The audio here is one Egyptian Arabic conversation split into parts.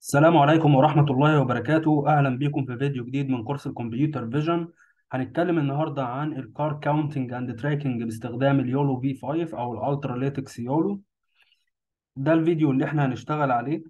السلام عليكم ورحمة الله وبركاته أهلا بكم في فيديو جديد من كورس الكمبيوتر فيجن هنتكلم النهاردة عن الكار كاونتنج اند تراكنج باستخدام اليولو في 5 أو الالترا ليتكس يولو ده الفيديو اللي احنا هنشتغل عليه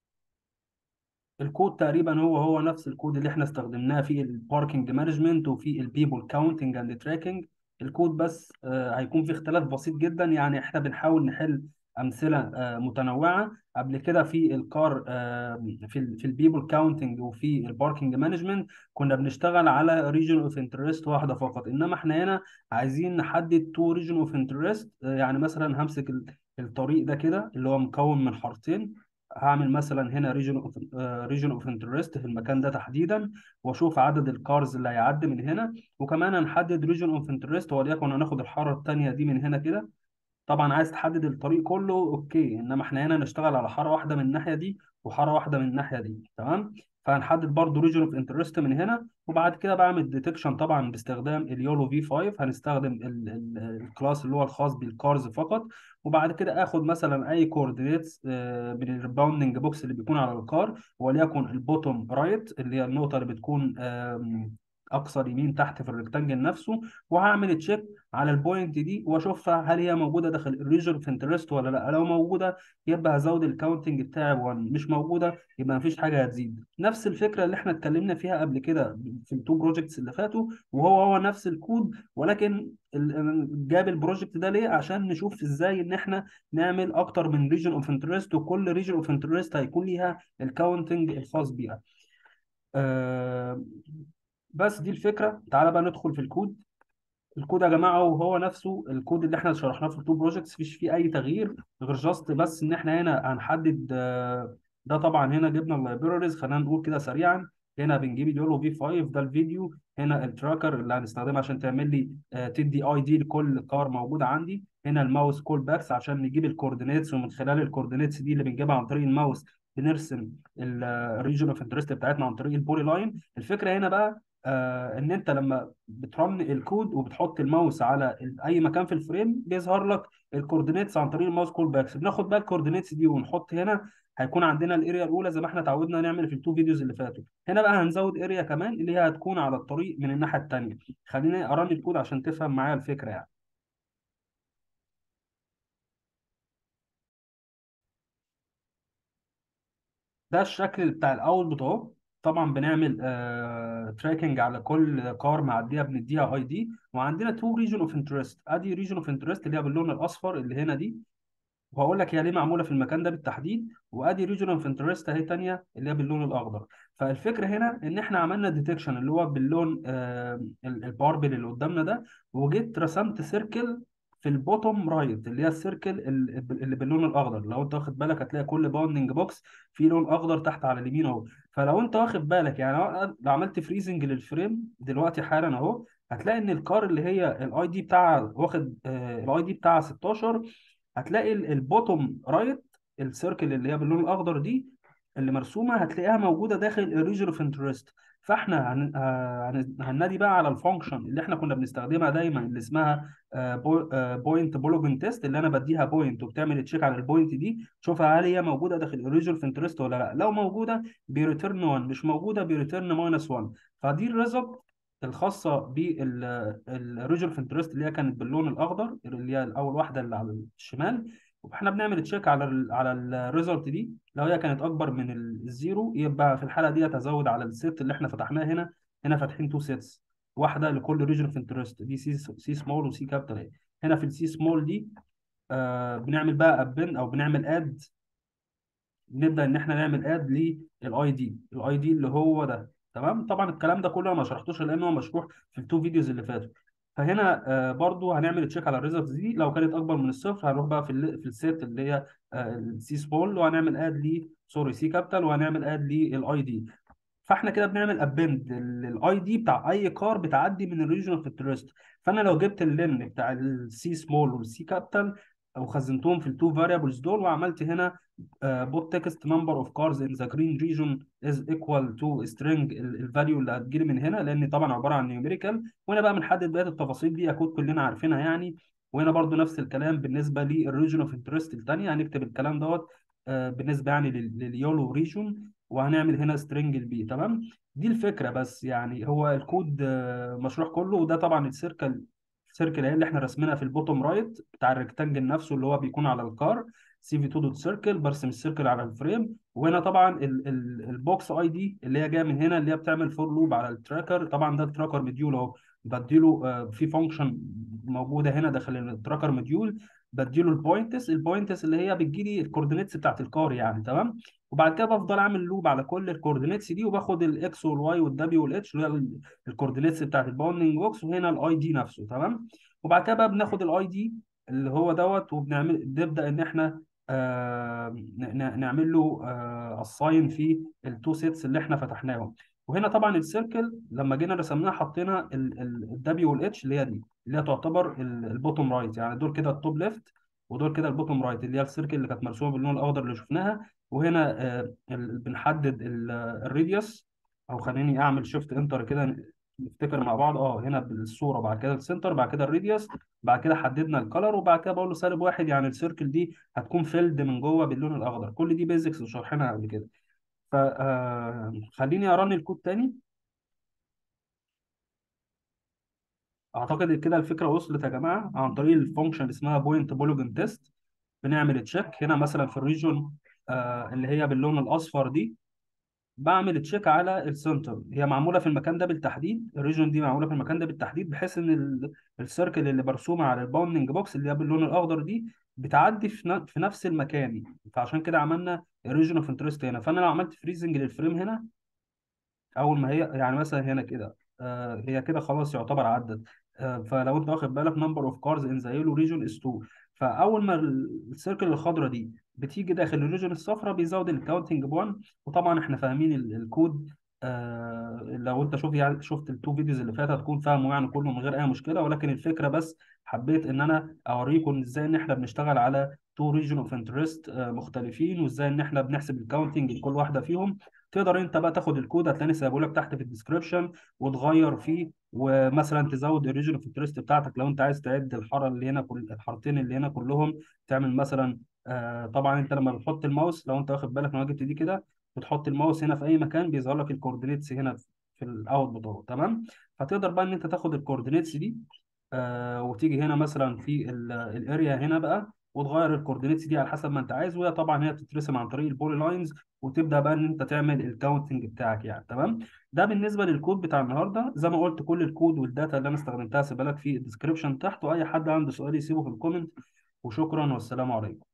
الكود تقريبا هو هو نفس الكود اللي احنا استخدمناه في الباركينج مانجمنت وفي البيبل كاونتنج اند تراكنج الكود بس آه، هيكون في اختلاف بسيط جدا يعني احنا بنحاول نحل امثله آه، متنوعه قبل كده في الكار آه، في ال في البيبل كاونتنج وفي الباركينج مانجمنت كنا بنشتغل على ريجن اوف انترست واحده فقط انما احنا هنا عايزين نحدد تو ريجن اوف انترست يعني مثلا همسك ال- الطريق ده كده اللي هو مكون من حارتين هعمل مثلا هنا ريجن اوف ريجن اوف انترست في المكان ده تحديدا واشوف عدد الكارز اللي هيعدي من هنا وكمان هنحدد ريجن اوف انترست وليكن هناخد الحاره الثانيه دي من هنا كده طبعا عايز تحدد الطريق كله اوكي انما احنا هنا نشتغل على حاره واحده من الناحيه دي وحاره واحده من الناحيه دي تمام فهنحدد برضو ريجن اوف انترست من هنا وبعد كده بعمل ديتكشن طبعا باستخدام اليولو في 5 هنستخدم ال- ال- الكلاس اللي هو الخاص بالكارز فقط وبعد كده اخد مثلا اي كوردينيتس من الباوندنج بوكس اللي بيكون على الكار وليكن البوتوم رايت اللي هي النقطه اللي بتكون آم، اقصى يمين تحت في الريكتانجل نفسه وهعمل تشيك على البوينت دي واشوفها هل هي موجوده داخل الريجن اوف انترست ولا لا لو موجوده يبقى هزود الكاونتنج بتاعي ب1 مش موجوده يبقى مفيش حاجه هتزيد نفس الفكره اللي احنا اتكلمنا فيها قبل كده في التو بروجكتس اللي فاتوا وهو هو نفس الكود ولكن ال- جاب البروجكت ده ليه عشان نشوف ازاي ان احنا نعمل اكتر من ريجن اوف انترست وكل ريجن اوف انترست هيكون ليها الكاونتنج الخاص بيها آه، بس دي الفكره تعالى بقى ندخل في الكود الكود يا جماعه وهو نفسه الكود اللي احنا شرحناه في التو بروجكتس مفيش فيه اي تغيير غير جاست بس ان احنا هنا هنحدد آه، ده طبعا هنا جبنا اللايبراريز خلينا نقول كده سريعا هنا بنجيب اليولو في 5 ده الفيديو هنا التراكر اللي هنستخدمه عشان تعمل لي آه، تدي اي دي لكل كار موجود عندي هنا الماوس كول باكس عشان نجيب الكوردينيتس ومن خلال الكوردينيتس دي اللي بنجيبها عن طريق الماوس بنرسم الريجن اوف انترست بتاعتنا عن طريق البولي لاين الفكره هنا بقى آه ان انت لما بترن الكود وبتحط الماوس على ال- اي مكان في الفريم بيظهر لك الكوردينيتس عن طريق الماوس كول باكس بناخد بقى الكوردينيتس دي ونحط هنا هيكون عندنا الاريا الاولى زي ما احنا اتعودنا نعمل في التو فيديوز اللي فاتوا هنا بقى هنزود اريا كمان اللي هي هتكون على الطريق من الناحيه الثانيه خليني ارن الكود عشان تفهم معايا الفكره يعني ده الشكل بتاع الاوتبوت اهو طبعا بنعمل آه تراكنج على كل كار معديه بنديها اي دي وعندنا تو ريجن اوف انترست ادي ريجن اوف انترست اللي هي باللون الاصفر اللي هنا دي وهقول لك هي ليه معموله في المكان ده بالتحديد وادي ريجن اوف انترست اهي تانيه اللي هي باللون الاخضر فالفكره هنا ان احنا عملنا ديتكشن اللي هو باللون آه الباربل اللي قدامنا ده وجيت رسمت سيركل في البوتوم رايت اللي هي السيركل ال- اللي باللون الاخضر لو انت واخد بالك هتلاقي كل باوندنج بوكس فيه لون اخضر تحت على اليمين اهو فلو انت واخد بالك يعني لو لو عملت فريزنج للفريم دلوقتي حالا اهو هتلاقي ان الكار اللي هي الاي دي بتاعها واخد الاي دي بتاعها 16 هتلاقي ال- البوتوم رايت السيركل اللي هي باللون الاخضر دي اللي مرسومه هتلاقيها موجوده داخل الريجن اوف انترست فاحنا هن... آه، هن... هننادي بقى على الفانكشن اللي احنا كنا بنستخدمها دايما اللي اسمها بوينت بولوجن تيست اللي انا بديها بوينت وبتعمل تشيك على البوينت دي تشوفها هل هي موجوده داخل الريجن اوف انترست ولا لا لو موجوده بيريتيرن 1 مش موجوده بيريتيرن ماينس 1 فدي الريزلت الخاصه بالريجن اوف انترست اللي هي كانت باللون الاخضر اللي هي اول واحده اللي على الشمال واحنا بنعمل تشيك على ال على الريزلت دي لو هي كانت اكبر من الزيرو يبقى في الحاله دي هتزود على الست اللي احنا فتحناه هنا هنا فاتحين تو سيتس واحده لكل ريجن اوف انترست دي سي سي سمول وسي كابيتال اهي هنا في السي سمول دي آه بنعمل بقى ابن او بنعمل اد نبدا ان احنا نعمل اد للاي دي الاي دي اللي هو ده تمام طبعا الكلام ده كله انا ما شرحتوش لان هو مشروح في التو فيديوز اللي فاتوا فهنا آه برضو هنعمل تشيك على الريزلتس دي لو كانت اكبر من الصفر هنروح بقى في ال في الست اللي هي السي سمول وهنعمل اد ل سوري سي كابيتال وهنعمل اد للاي دي فاحنا كده بنعمل ابند للاي دي بتاع اي كار بتعدي من الريجن اوف انترست فانا لو جبت اللين بتاع السي سمول والسي كابيتال وخزنتهم في التو فاريبلز دول وعملت هنا بوت تكست نمبر اوف كارز ان ذا جرين ريجن از ايكوال تو سترينج الفاليو اللي هتجيلي من هنا لان طبعا عباره عن نيوميريكال وهنا بقى بنحدد بقيه التفاصيل دي اكيد كلنا عارفينها يعني وهنا برضو نفس الكلام بالنسبه للريجن اوف انترست الثانيه هنكتب الكلام دوت آه، بالنسبه يعني لل- لليولو ريجون وهنعمل هنا سترينج البي تمام دي الفكره بس يعني هو الكود آه، مشروع كله وده طبعا السيركل السيركل هي اللي احنا رسمينها في البوتوم رايت بتاع الريكتانجل نفسه اللي هو بيكون على الكار سي في 2 دوت سيركل برسم السيركل على الفريم وهنا طبعا ال- ال- البوكس اي دي اللي هي جايه من هنا اللي هي بتعمل فور لوب على التراكر طبعا ده التراكر مديول اهو بديله آه، في فانكشن موجوده هنا داخل التراكر مديول بديله البوينتس البوينتس اللي هي بتجيلي الكوردينيتس بتاعت الكار يعني تمام وبعد كده بفضل اعمل لوب على كل الكوردينيتس دي وباخد الاكس والواي والدبليو والاتش اللي هي الكوردينيتس بتاعت الباوندنج بوكس وهنا الاي دي نفسه تمام وبعد كده بقى بناخد الاي دي اللي هو دوت وبنعمل نبدا ان احنا آه ن- ن- نعمل له آه اساين في التو سيتس اللي احنا فتحناهم وهنا طبعا السيركل لما جينا رسمناها حطينا الدبليو والاتش اللي هي دي اللي هي تعتبر البوتوم رايت يعني دول كده التوب ليفت ودول كده البوتوم رايت اللي هي السيركل اللي كانت مرسومه باللون الاخضر اللي شفناها وهنا آه ال- بنحدد الراديوس او خليني اعمل شيفت انتر كده نفتكر مع بعض اه هنا بالصوره بعد كده السنتر بعد كده الراديوس بعد كده حددنا الكلر وبعد كده بقول له سالب واحد يعني السيركل دي هتكون فيلد من جوه باللون الاخضر كل دي بيزكس وشرحناها قبل كده ف آه، خليني ارن الكود تاني اعتقد كده الفكره وصلت يا جماعه عن طريق الفانكشن اللي اسمها بوينت بولوجن تيست بنعمل تشيك هنا مثلا في الريجون آه اللي هي باللون الاصفر دي بعمل تشيك على السنتر هي معموله في المكان ده بالتحديد الريجون دي معموله في المكان ده بالتحديد بحيث ان ال- السيركل اللي مرسومه على الباوندنج بوكس اللي هي باللون الاخضر دي بتعدي في ن- في نفس المكان فعشان كده عملنا الريجون اوف انترست هنا فانا لو عملت فريزنج للفريم هنا اول ما هي يعني مثلا هنا كده آه هي كده خلاص يعتبر عدت آه فلو انت واخد بالك نمبر اوف كارز ان ذا يلو ريجون از 2 فاول ما ال- السيركل الخضراء دي بتيجي داخل الريجون الصفراء بيزود الكاونتنج ب1 وطبعا احنا فاهمين ال- الكود آه لو انت شوف يعني شفت التو فيديوز اللي فاتت هتكون فاهمه يعني كله من غير اي مشكله ولكن الفكره بس حبيت ان انا اوريكم ازاي ان احنا بنشتغل على تو ريجون اوف انترست مختلفين وازاي ان احنا بنحسب الكاونتنج لكل واحده فيهم تقدر انت بقى تاخد الكود هتلاقيني سايبه لك تحت في الديسكربشن وتغير فيه ومثلا تزود الريجن اوف انترست بتاعتك لو انت عايز تعد الحاره اللي هنا كل الحارتين اللي هنا كلهم تعمل مثلا آه طبعا انت لما بتحط الماوس لو انت واخد بالك لما جبت دي كده بتحط الماوس هنا في اي مكان بيظهر لك الكوردينيتس هنا في في الاوت بتاعه تمام فتقدر بقى ان انت تاخد الكوردينيتس دي آه وتيجي هنا مثلا في الاريا هنا بقى وتغير الكوردينيتس دي على حسب ما انت عايز وهي طبعا هي بتترسم عن طريق البولي لاينز وتبدا بقى ان انت تعمل الكاونتنج بتاعك يعني تمام ده بالنسبه للكود بتاع النهارده زي ما قلت كل الكود والداتا اللي انا استخدمتها سيبها لك في الديسكربشن تحت واي حد عنده سؤال يسيبه في الكومنت وشكرا والسلام عليكم